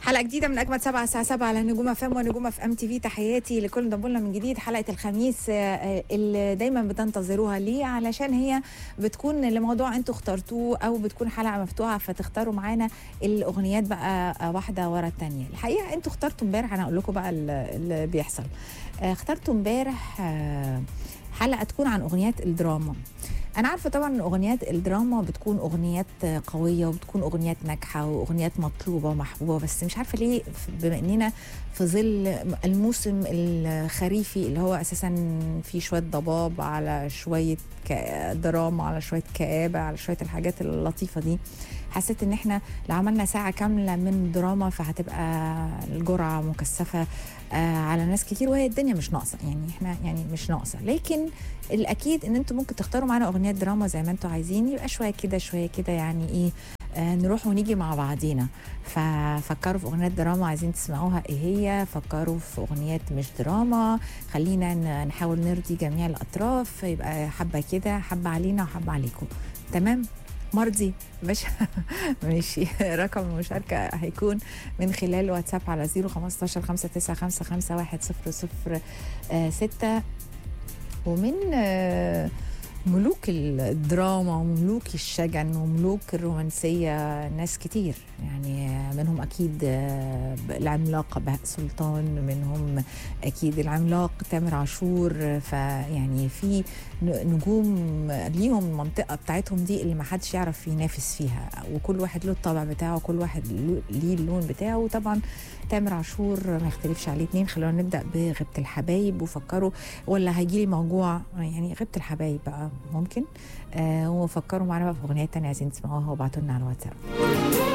حلقه جديده من اجمد سبعة الساعه 7 على نجوم اف ام ونجوم اف ام تي في تحياتي لكل انضموا لنا من جديد حلقه الخميس آه، اللي دايما بتنتظروها ليه علشان هي بتكون لموضوع انتوا اخترتوه او بتكون حلقه مفتوحه فتختاروا معانا الاغنيات بقى آه، واحده ورا الثانيه الحقيقه انتوا اخترتوا امبارح انا اقول لكم بقى ال- اللي بيحصل آه، اخترتوا امبارح آه، حلقه تكون عن اغنيات الدراما انا عارفه طبعا ان اغنيات الدراما بتكون اغنيات قويه وبتكون اغنيات ناجحه واغنيات مطلوبه ومحبوبه بس مش عارفه ليه بما اننا في ظل الموسم الخريفي اللي هو اساسا فيه شويه ضباب على شويه ك- دراما على شويه كآبه على شويه الحاجات اللطيفه دي حسيت ان احنا لو عملنا ساعه كامله من دراما فهتبقى الجرعه مكثفه آه على ناس كتير وهي الدنيا مش ناقصه يعني احنا يعني مش ناقصه لكن الاكيد ان انتم ممكن تختاروا معانا اغنيات دراما زي ما انتم عايزين يبقى شويه كده شويه كده يعني ايه آه نروح ونيجي مع بعضينا ففكروا في اغنيات دراما عايزين تسمعوها ايه هي فكروا في اغنيات مش دراما خلينا ن- نحاول نرضي جميع الاطراف يبقى حبه كده حبه علينا وحبه عليكم تمام مرضي مش ماشي رقم المشاركة هيكون من خلال واتساب على 015 5955 100 ومن آه، ملوك الدراما وملوك الشجن وملوك الرومانسية ناس كتير يعني آه، منهم أكيد آه، العملاق بهاء سلطان منهم أكيد العملاق تامر عاشور آه، فيعني في ن- نجوم ليهم المنطقة بتاعتهم دي اللي ما حدش يعرف ينافس فيها وكل واحد له الطابع بتاعه وكل واحد له- ليه اللون بتاعه وطبعا تامر عاشور ما يختلفش عليه اتنين خلونا نبدأ بغيبة الحبايب وفكروا ولا هيجي لي موجوع يعني غيبة الحبايب بقى ممكن آه وفكروا معانا بقى في اغنيات تانية عايزين تسمعوها وابعتوا لنا على الواتساب